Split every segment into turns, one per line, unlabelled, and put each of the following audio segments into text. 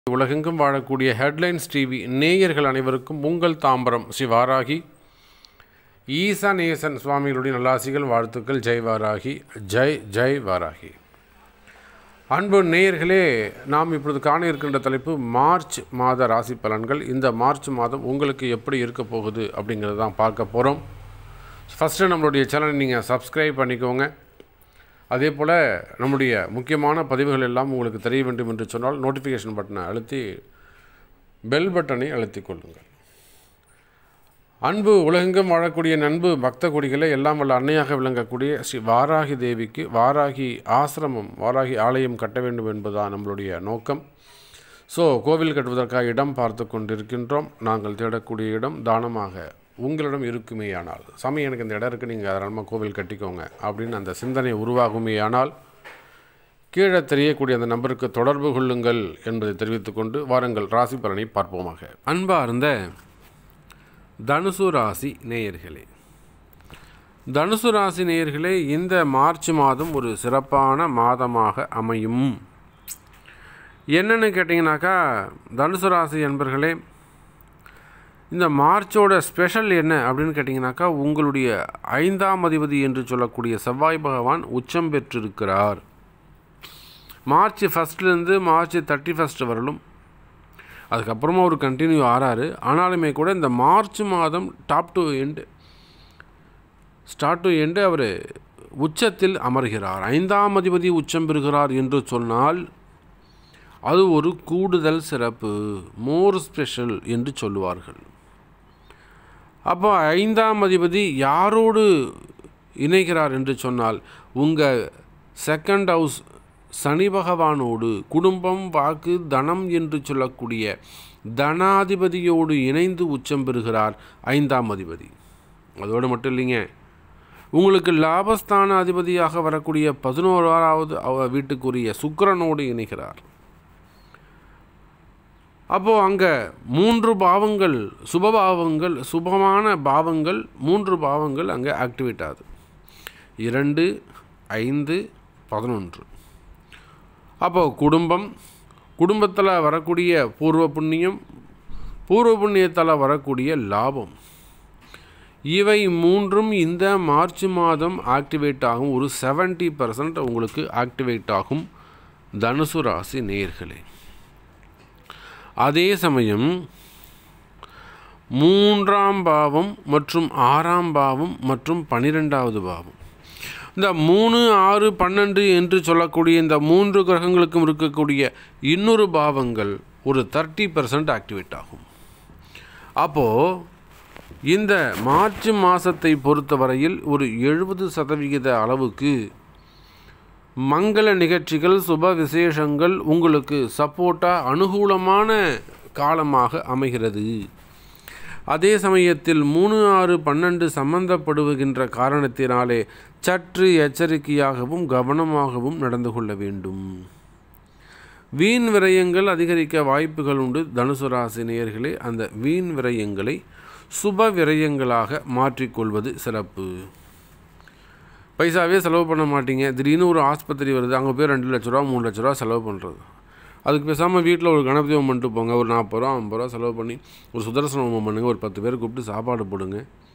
உலகெங்கும் வாழக்கூடிய headlines TV நேயர்கள் அனைவருக்கும் உங்கள் தாம்பரம் ஸ்ரீ வாராகி ஈசானேசன் சுவாமிகளுடைய நல்லாசிகள் வாழ்த்துக்கள் ஜெய் வாராகி ஜெய் ஜெய் வாராகி அன்பு நேயர்களே நாம் இப்பொழுது காண இருக்கின்ற தலைப்பு மார்ச் மாத ராசி பலன்கள் இந்த மார்ச் மாதம் உங்களுக்கு எப்படி இருக்க போகுது அப்படிங்கிறத தான் பார்க்க போகிறோம் ஃபஸ்ட்டு நம்மளுடைய சேனலை நீங்கள் சப்ஸ்கிரைப் பண்ணிக்கோங்க அதே போல் நம்முடைய முக்கியமான பதிவுகள் எல்லாம் உங்களுக்கு தெரிய வேண்டும் என்று சொன்னால் நோட்டிஃபிகேஷன் பட்டனை அழுத்தி பெல் பட்டனை அழுத்திக் கொள்ளுங்கள் அன்பு உலகெங்கும் வாழக்கூடிய நண்பு பக்த கொடிகளை எல்லாம் வல்ல அன்னையாக விளங்கக்கூடிய ஸ்ரீ வாராகி தேவிக்கு வாராகி ஆசிரமம் வாராகி ஆலயம் கட்ட வேண்டும் என்பதுதான் நம்மளுடைய நோக்கம் ஸோ கோவில் கட்டுவதற்காக இடம் பார்த்து கொண்டிருக்கின்றோம் நாங்கள் தேடக்கூடிய இடம் தானமாக உங்களிடம் இருக்குமேயானால் சாமி எனக்கு இந்த இடம் இருக்குது நீங்கள் தாராளமாக கோவில் கட்டிக்கோங்க அப்படின்னு அந்த சிந்தனை உருவாகுமேயானால் கீழே தெரியக்கூடிய அந்த நம்பருக்கு தொடர்பு கொள்ளுங்கள் என்பதை தெரிவித்துக்கொண்டு வாருங்கள் ராசி பலனை பார்ப்போமாக அன்பார்ந்த தனுசு ராசி நேயர்களே தனுசு ராசி நேயர்களே இந்த மார்ச் மாதம் ஒரு சிறப்பான மாதமாக அமையும் என்னென்னு கேட்டிங்கனாக்கா தனுசு ராசி என்பர்களே இந்த மார்ச்சோட ஸ்பெஷல் என்ன அப்படின்னு கேட்டிங்கனாக்கா உங்களுடைய ஐந்தாம் அதிபதி என்று சொல்லக்கூடிய செவ்வாய் பகவான் உச்சம் பெற்றிருக்கிறார் மார்ச் ஃபஸ்ட்லேருந்து மார்ச் தேர்ட்டி ஃபஸ்ட் வரலும் அதுக்கப்புறமா ஒரு கண்டினியூ ஆறாரு ஆனாலுமே கூட இந்த மார்ச் மாதம் top to end start to end அவர் உச்சத்தில் அமர்கிறார் ஐந்தாம் அதிபதி உச்சம் பெறுகிறார் என்று சொன்னால் அது ஒரு கூடுதல் சிறப்பு மோர் ஸ்பெஷல் என்று சொல்லுவார்கள் அப்போ ஐந்தாம் அதிபதி யாரோடு இணைகிறார் என்று சொன்னால் உங்கள் செகண்ட் ஹவுஸ் சனி பகவானோடு குடும்பம் வாக்கு தனம் என்று சொல்லக்கூடிய தனாதிபதியோடு இணைந்து உச்சம் பெறுகிறார் ஐந்தாம் அதிபதி அதோடு மட்டும் இல்லைங்க உங்களுக்கு லாபஸ்தான அதிபதியாக வரக்கூடிய பதினோராவது வீட்டுக்குரிய சுக்கரனோடு இணைகிறார் அப்போது அங்கே மூன்று பாவங்கள் சுபபாவங்கள் சுபமான பாவங்கள் மூன்று பாவங்கள் அங்கே ஆக்டிவேட் ஆகுது இரண்டு ஐந்து பதினொன்று அப்போது குடும்பம் குடும்பத்தில் வரக்கூடிய பூர்வ புண்ணியம் பூர்வ புண்ணியத்தில் வரக்கூடிய லாபம் இவை மூன்றும் இந்த மார்ச் மாதம் ஆக்டிவேட் ஆகும் ஒரு செவன்ட்டி பர்சன்ட் உங்களுக்கு ஆக்டிவேட் ஆகும் தனுசு ராசி நேர்களே அதே சமயம் மூன்றாம் பாவம் மற்றும் ஆறாம் பாவம் மற்றும் பன்னிரெண்டாவது பாவம் இந்த மூணு ஆறு பன்னெண்டு என்று சொல்லக்கூடிய இந்த மூன்று கிரகங்களுக்கும் இருக்கக்கூடிய இன்னொரு பாவங்கள் ஒரு தேர்ட்டி பர்சன்ட் ஆக்டிவேட் ஆகும் அப்போது இந்த மார்ச் மாதத்தை பொறுத்தவரையில் ஒரு எழுபது சதவிகித அளவுக்கு மங்கள நிகழ்ச்சிகள் சுப விசேஷங்கள் உங்களுக்கு சப்போர்ட்டாக அனுகூலமான காலமாக அமைகிறது அதே சமயத்தில் மூணு ஆறு பன்னெண்டு சம்பந்தப்படுகின்ற காரணத்தினாலே சற்று எச்சரிக்கையாகவும் கவனமாகவும் நடந்து கொள்ள வேண்டும் வீண் விரயங்கள் அதிகரிக்க வாய்ப்புகள் உண்டு தனுசு ராசி நேயர்களே அந்த வீண் விரயங்களை சுப விரயங்களாக மாற்றிக்கொள்வது சிறப்பு பைசாவே செலவு பண்ண மாட்டீங்க திடீர்னு ஒரு ஆஸ்பத்திரி வருது அங்கே போய் ரெண்டு லட்ச ரூபா மூணு லட்ச ரூபா செலவு பண்ணுறது அதுக்கு பேசாமல் வீட்டில் ஒரு கணபதி ஹோமம் பண்ணிட்டு போங்க ஒரு நாற்பது ரூபா ஐம்பது ரூபா செலவு பண்ணி ஒரு சுதர்சன ஹோமம் பண்ணுங்கள் ஒரு பத்து பேர் கூப்பிட்டு சாப்பாடு போடுங்க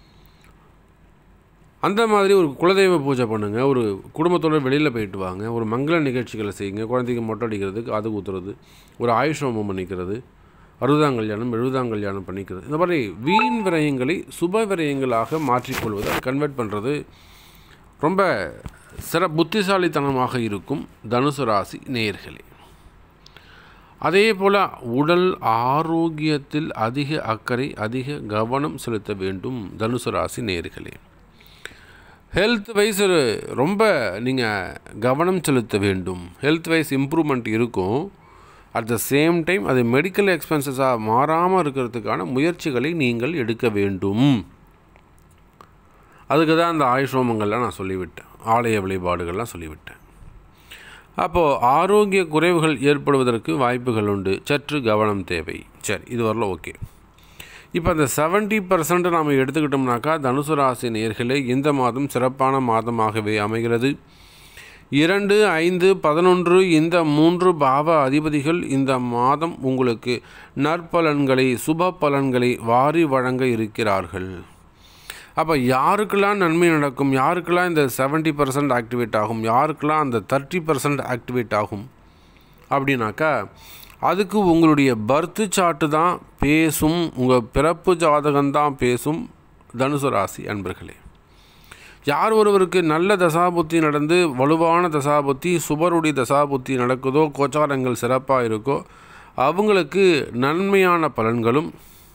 அந்த மாதிரி ஒரு குலதெய்வ பூஜை பண்ணுங்கள் ஒரு குடும்பத்தோடு வெளியில் போயிட்டு வாங்க ஒரு மங்கள நிகழ்ச்சிகளை செய்யுங்க குழந்தைக்கு மொட்டை அடிக்கிறது காது குத்துறது ஒரு ஆயுஷ் ஹோமம் பண்ணிக்கிறது அறுபதாம் கல்யாணம் எழுபதாம் கல்யாணம் பண்ணிக்கிறது இந்த மாதிரி வீண் விரயங்களை சுப விரயங்களாக மாற்றிக்கொள்வது கன்வெர்ட் பண்ணுறது ரொம்ப சிற புத்திசாலித்தனமாக இருக்கும் தனுசு ராசி நேயர்களே அதே போல் உடல் ஆரோக்கியத்தில் அதிக அக்கறை அதிக கவனம் செலுத்த வேண்டும் தனுசு ராசி நேயர்களே ஹெல்த் வைஸ் ரொம்ப நீங்கள் கவனம் செலுத்த வேண்டும் ஹெல்த் வைஸ் இம்ப்ரூவ்மெண்ட் இருக்கும் அட் த சேம் டைம் அது மெடிக்கல் எக்ஸ்பென்சஸாக மாறாமல் இருக்கிறதுக்கான முயற்சிகளை நீங்கள் எடுக்க வேண்டும் அதுக்கு தான் அந்த ஆயுஷ்ரோமங்கள்லாம் நான் சொல்லிவிட்டேன் ஆலய வழிபாடுகள்லாம் சொல்லிவிட்டேன் அப்போது ஆரோக்கிய குறைவுகள் ஏற்படுவதற்கு வாய்ப்புகள் உண்டு சற்று கவனம் தேவை சரி இது வரல ஓகே இப்போ அந்த செவன்ட்டி பர்சன்ட் நாம் எடுத்துக்கிட்டோம்னாக்கா தனுசு ராசி நேர்களே இந்த மாதம் சிறப்பான மாதமாகவே அமைகிறது இரண்டு ஐந்து பதினொன்று இந்த மூன்று பாவ அதிபதிகள் இந்த மாதம் உங்களுக்கு நற்பலன்களை சுப பலன்களை வாரி வழங்க இருக்கிறார்கள் அப்போ யாருக்கெல்லாம் நன்மை நடக்கும் யாருக்கெல்லாம் இந்த செவன்ட்டி பர்சன்ட் ஆக்டிவேட் ஆகும் யாருக்கெல்லாம் அந்த தேர்ட்டி பர்சன்ட் ஆக்டிவேட் ஆகும் அப்படின்னாக்கா அதுக்கு உங்களுடைய பர்த்து சாட்டு தான் பேசும் உங்கள் பிறப்பு ஜாதகம்தான் பேசும் தனுசு ராசி அன்பர்களே யார் ஒருவருக்கு நல்ல தசாபுத்தி நடந்து வலுவான தசாபுத்தி சுபருடைய தசாபுத்தி நடக்குதோ கோச்சாரங்கள் சிறப்பாக இருக்கோ அவங்களுக்கு நன்மையான பலன்களும்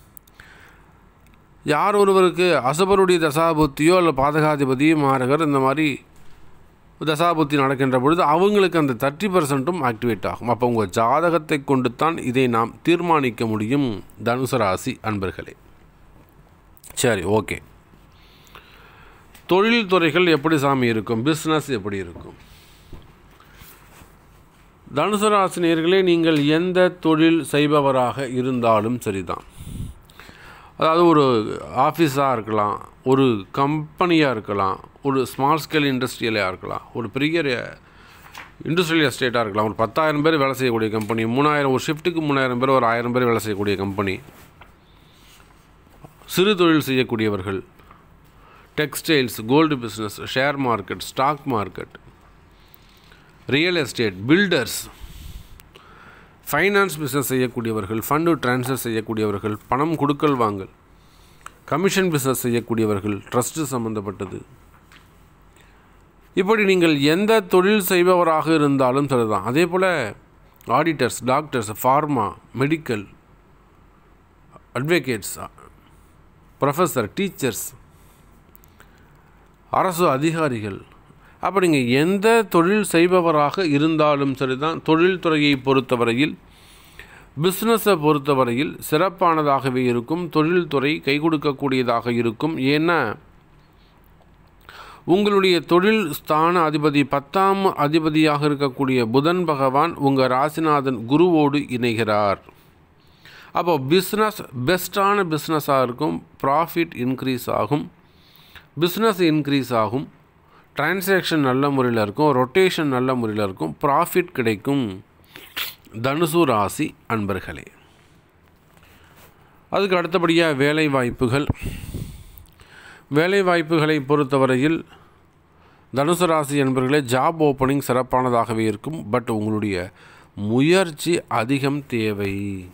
யார் ஒருவருக்கு அசுபருடைய தசாபுத்தியோ இல்லை பாதகாதிபதி மாரகர் இந்த மாதிரி தசாபுத்தி நடக்கின்ற பொழுது அவங்களுக்கு அந்த தேர்ட்டி பர்சன்ட்டும் ஆக்டிவேட் ஆகும் அப்போ உங்கள் ஜாதகத்தை கொண்டு தான் இதை நாம் தீர்மானிக்க முடியும் தனுசு ராசி அன்பர்களே சரி ஓகே தொழில் துறைகள் எப்படி சாமி இருக்கும் பிஸ்னஸ் எப்படி இருக்கும் தனுசு ராசினியர்களே நீங்கள் எந்த தொழில் செய்பவராக இருந்தாலும் சரிதான் அதாவது ஒரு ஆஃபீஸாக இருக்கலாம் ஒரு கம்பெனியாக இருக்கலாம் ஒரு ஸ்மால் ஸ்கேல் இண்டஸ்ட்ரியலாக இருக்கலாம் ஒரு பெரிய இண்டஸ்ட்ரியல் எஸ்டேட்டாக இருக்கலாம் ஒரு பத்தாயிரம் பேர் வேலை செய்யக்கூடிய கம்பெனி மூணாயிரம் ஒரு ஷிஃப்ட்டுக்கு மூணாயிரம் பேர் ஒரு ஆயிரம் பேர் வேலை செய்யக்கூடிய கம்பெனி சிறு தொழில் செய்யக்கூடியவர்கள் textiles gold business share market stock market real estate builders finance business செய்யக்கூடியவர்கள் ஃபண்டு ட்ரான்ஸ்ஃபர் செய்யக்கூடியவர்கள் பணம் கொடுக்கல் வாங்கல் கமிஷன் பிஸ்னஸ் செய்யக்கூடியவர்கள் ட்ரஸ்ட்டு சம்மந்தப்பட்டது இப்படி நீங்கள் எந்த தொழில் செய்பவராக இருந்தாலும் சரிதான் அதே போல் auditors doctors pharma medical advocates professor teachers அரசு அதிகாரிகள் அப்போ நீங்கள் எந்த தொழில் செய்பவராக இருந்தாலும் சரிதான் தொழில்துறையை பொறுத்தவரையில் பிஸ்னஸை பொறுத்தவரையில் சிறப்பானதாகவே இருக்கும் தொழில்துறை கை கொடுக்கக்கூடியதாக இருக்கும் ஏன்னா உங்களுடைய தொழில் ஸ்தான அதிபதி பத்தாம் அதிபதியாக இருக்கக்கூடிய புதன் பகவான் உங்கள் ராசிநாதன் குருவோடு இணைகிறார் அப்போ பிஸ்னஸ் பெஸ்ட்டான பிஸ்னஸாக இருக்கும் ப்ராஃபிட் இன்க்ரீஸ் ஆகும் பிஸ்னஸ் இன்க்ரீஸ் ஆகும் டிரான்சாக்ஷன் நல்ல முறையில் இருக்கும் ரொட்டேஷன் நல்ல முறையில் இருக்கும் ப்ராஃபிட் கிடைக்கும் தனுசு ராசி அன்பர்களே அதுக்கு அடுத்தபடியாக வேலை வாய்ப்புகள் வேலை வாய்ப்புகளை பொறுத்தவரையில் தனுசு ராசி என்பர்களே ஜாப் ஓப்பனிங் சிறப்பானதாகவே இருக்கும் பட் உங்களுடைய முயற்சி அதிகம் தேவை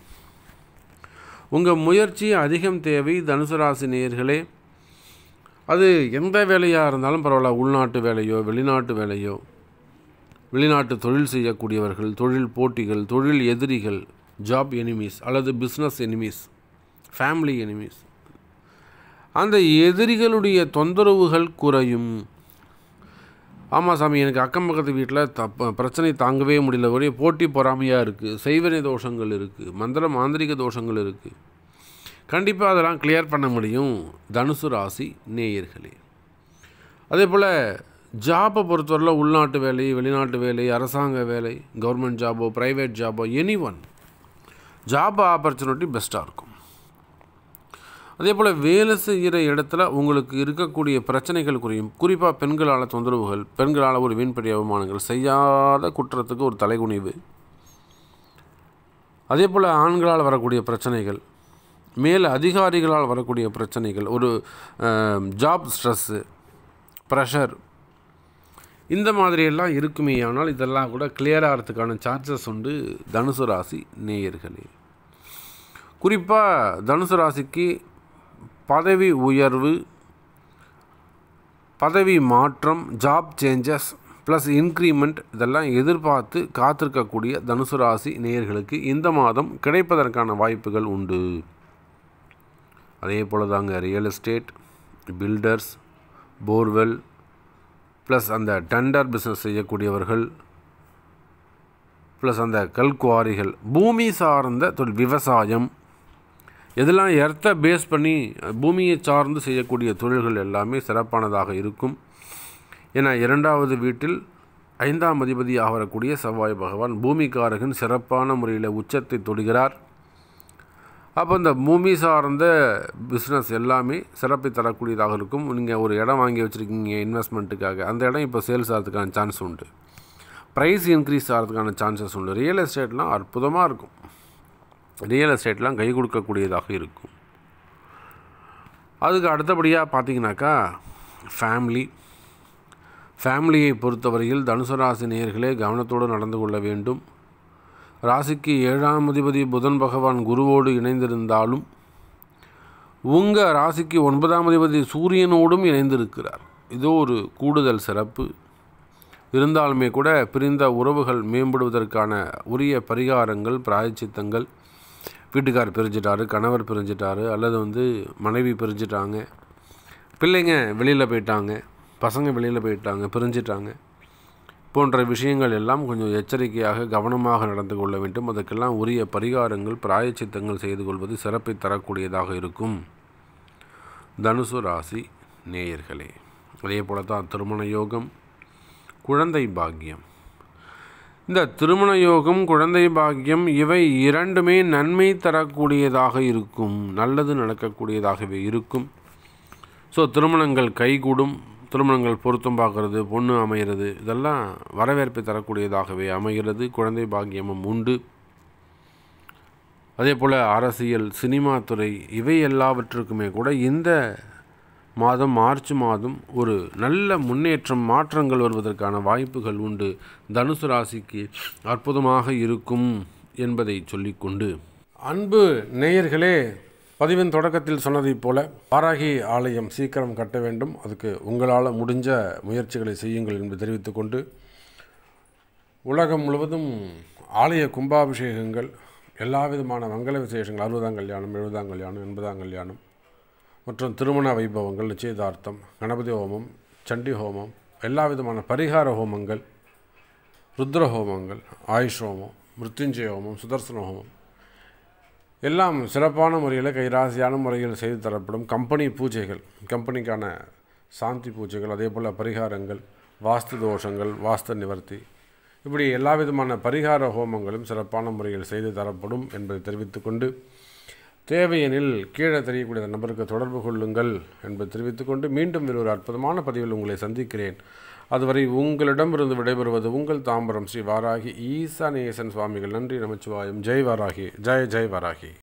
உங்கள் முயற்சி அதிகம் தேவை தனுசு ராசி நேயர்களே அது எந்த வேலையாக இருந்தாலும் பரவாயில்ல உள்நாட்டு வேலையோ வெளிநாட்டு வேலையோ வெளிநாட்டு தொழில் செய்யக்கூடியவர்கள் தொழில் போட்டிகள் தொழில் எதிரிகள் ஜாப் எனிமீஸ் அல்லது பிஸ்னஸ் எனிமீஸ் ஃபேமிலி எனிமீஸ் அந்த எதிரிகளுடைய தொந்தரவுகள் குறையும் ஆமாம் சாமி எனக்கு அக்கம் பக்கத்து வீட்டில் தப்ப பிரச்சனை தாங்கவே முடியல ஒரே போட்டி பொறாமையாக இருக்குது செய்வனை தோஷங்கள் இருக்குது மந்திர மாந்திரிக தோஷங்கள் இருக்குது கண்டிப்பாக அதெல்லாம் கிளியர் பண்ண முடியும் தனுசு ராசி நேயர்களே அதே போல் ஜாப்பை பொறுத்தவரையில் உள்நாட்டு வேலை வெளிநாட்டு வேலை அரசாங்க வேலை கவர்மெண்ட் ஜாபோ ப்ரைவேட் ஜாபோ எனி ஒன் ஜாப் ஆப்பர்ச்சுனிட்டி பெஸ்ட்டாக இருக்கும் அதே போல் வேலை செய்கிற இடத்துல உங்களுக்கு இருக்கக்கூடிய பிரச்சனைகள் குறையும் குறிப்பாக பெண்களால் தொந்தரவுகள் பெண்களால் ஒரு வீண்படி அவமானங்கள் செய்யாத குற்றத்துக்கு ஒரு தலைகுனிவு அதே போல் ஆண்களால் வரக்கூடிய பிரச்சனைகள் மேல் அதிகாரிகளால் வரக்கூடிய பிரச்சனைகள் ஒரு ஜாப் ஸ்ட்ரெஸ்ஸு ப்ரெஷர் இந்த மாதிரியெல்லாம் இருக்குமே ஆனால் இதெல்லாம் கூட கிளியர் ஆகிறதுக்கான சான்சஸ் உண்டு தனுசு ராசி நேயர்களே குறிப்பாக தனுசு ராசிக்கு பதவி உயர்வு பதவி மாற்றம் ஜாப் சேஞ்சஸ் ப்ளஸ் இன்க்ரிமெண்ட் இதெல்லாம் எதிர்பார்த்து காத்திருக்கக்கூடிய தனுசு ராசி நேயர்களுக்கு இந்த மாதம் கிடைப்பதற்கான வாய்ப்புகள் உண்டு அதே போல் தாங்க real estate builders borewell plus அந்த டெண்டர் பிஸ்னஸ் செய்யக்கூடியவர்கள் ப்ளஸ் அந்த கல்குவாரிகள் பூமி சார்ந்த தொழில் விவசாயம் இதெல்லாம் எர்த்தை பேஸ் பண்ணி பூமியை சார்ந்து செய்யக்கூடிய தொழில்கள் எல்லாமே சிறப்பானதாக இருக்கும் ஏன்னா இரண்டாவது வீட்டில் ஐந்தாம் அதிபதியாக வரக்கூடிய செவ்வாய் பகவான் பூமிக்காரகன் சிறப்பான முறையில் உச்சத்தை தொடுகிறார் அப்போ இந்த பூமி சார்ந்த பிஸ்னஸ் எல்லாமே சிறப்பை தரக்கூடியதாக இருக்கும் நீங்கள் ஒரு இடம் வாங்கி வச்சுருக்கீங்க இன்வெஸ்ட்மெண்ட்டுக்காக அந்த இடம் இப்போ சேல்ஸ் ஆகிறதுக்கான சான்ஸ் உண்டு ப்ரைஸ் இன்க்ரீஸ் ஆகிறதுக்கான சான்சஸ் உண்டு ரியல் எஸ்டேட்லாம் அற்புதமாக இருக்கும் ரியல் எஸ்டேட்லாம் கை கொடுக்கக்கூடியதாக இருக்கும் அதுக்கு அடுத்தபடியாக பார்த்தீங்கன்னாக்கா ஃபேமிலி ஃபேமிலியை பொறுத்தவரையில் தனுசு ராசி நேயர்களே கவனத்தோடு நடந்து கொள்ள வேண்டும் ராசிக்கு ஏழாம் அதிபதி புதன் பகவான் குருவோடு இணைந்திருந்தாலும் உங்கள் ராசிக்கு ஒன்பதாம் அதிபதி சூரியனோடும் இணைந்திருக்கிறார் இதோ ஒரு கூடுதல் சிறப்பு இருந்தாலுமே கூட பிரிந்த உறவுகள் மேம்படுவதற்கான உரிய பரிகாரங்கள் பிராயச்சித்தங்கள் வீட்டுக்கார் பிரிஞ்சிட்டாரு கணவர் பிரிஞ்சிட்டாரு அல்லது வந்து மனைவி பிரிஞ்சிட்டாங்க பிள்ளைங்க வெளியில் போயிட்டாங்க பசங்க வெளியில் போயிட்டாங்க பிரிஞ்சிட்டாங்க போன்ற விஷயங்கள் எல்லாம் கொஞ்சம் எச்சரிக்கையாக கவனமாக நடந்து கொள்ள வேண்டும் அதற்கெல்லாம் உரிய பரிகாரங்கள் பிராயச்சித்தங்கள் செய்து கொள்வது சிறப்பை தரக்கூடியதாக இருக்கும் தனுசு ராசி நேயர்களே அதே போல தான் திருமண யோகம் குழந்தை பாக்கியம் இந்த திருமண யோகம் குழந்தை பாக்கியம் இவை இரண்டுமே நன்மை தரக்கூடியதாக இருக்கும் நல்லது நடக்கக்கூடியதாகவே இருக்கும் ஸோ திருமணங்கள் கைகூடும் திருமணங்கள் பொருத்தம் பார்க்கறது பொண்ணு அமைகிறது இதெல்லாம் வரவேற்பை தரக்கூடியதாகவே அமைகிறது குழந்தை பாக்கியமும் உண்டு அதே போல் அரசியல் சினிமா துறை இவை எல்லாவற்றுக்குமே கூட இந்த மாதம் மார்ச் மாதம் ஒரு நல்ல முன்னேற்றம் மாற்றங்கள் வருவதற்கான வாய்ப்புகள் உண்டு தனுசு ராசிக்கு அற்புதமாக இருக்கும் என்பதை சொல்லிக்கொண்டு அன்பு நேயர்களே பதிவின் தொடக்கத்தில் சொன்னதைப் போல வாராகி ஆலயம் சீக்கிரம் கட்ட வேண்டும் அதுக்கு உங்களால் முடிஞ்ச முயற்சிகளை செய்யுங்கள் என்று தெரிவித்துக்கொண்டு உலகம் முழுவதும் ஆலய கும்பாபிஷேகங்கள் எல்லா விதமான மங்கள விசேஷங்கள் அறுபதாம் கல்யாணம் எழுபதாம் கல்யாணம் எண்பதாம் கல்யாணம் மற்றும் திருமண வைபவங்கள் நிச்சயதார்த்தம் கணபதி ஹோமம் சண்டி ஹோமம் எல்லா விதமான பரிகார ஹோமங்கள் ருத்ர ஹோமங்கள் ஆயுஷ் ஹோமம் மிருத்யுஞ்சய ஹோமம் சுதர்சன ஹோமம் எல்லாம் சிறப்பான முறையில் கைராசியான முறையில் செய்து தரப்படும் கம்பெனி பூஜைகள் கம்பெனிக்கான சாந்தி பூஜைகள் அதே போல் பரிகாரங்கள் வாஸ்து தோஷங்கள் வாஸ்து நிவர்த்தி இப்படி எல்லா விதமான பரிகார ஹோமங்களும் சிறப்பான முறையில் செய்து தரப்படும் என்பதை தெரிவித்துக்கொண்டு தேவையெனில் கீழே தெரியக்கூடிய நபருக்கு தொடர்பு கொள்ளுங்கள் என்பதை தெரிவித்துக்கொண்டு மீண்டும் வேறு ஒரு அற்புதமான பதிவில் உங்களை சந்திக்கிறேன் அதுவரை உங்களிடமிருந்து விடைபெறுவது உங்கள் தாம்பரம் ஸ்ரீ வாராகி ஈசானேசன் சுவாமிகள் நன்றி நமச்சிவாயம் ஜெய் வாராகி ஜெய் ஜெய் வாராகி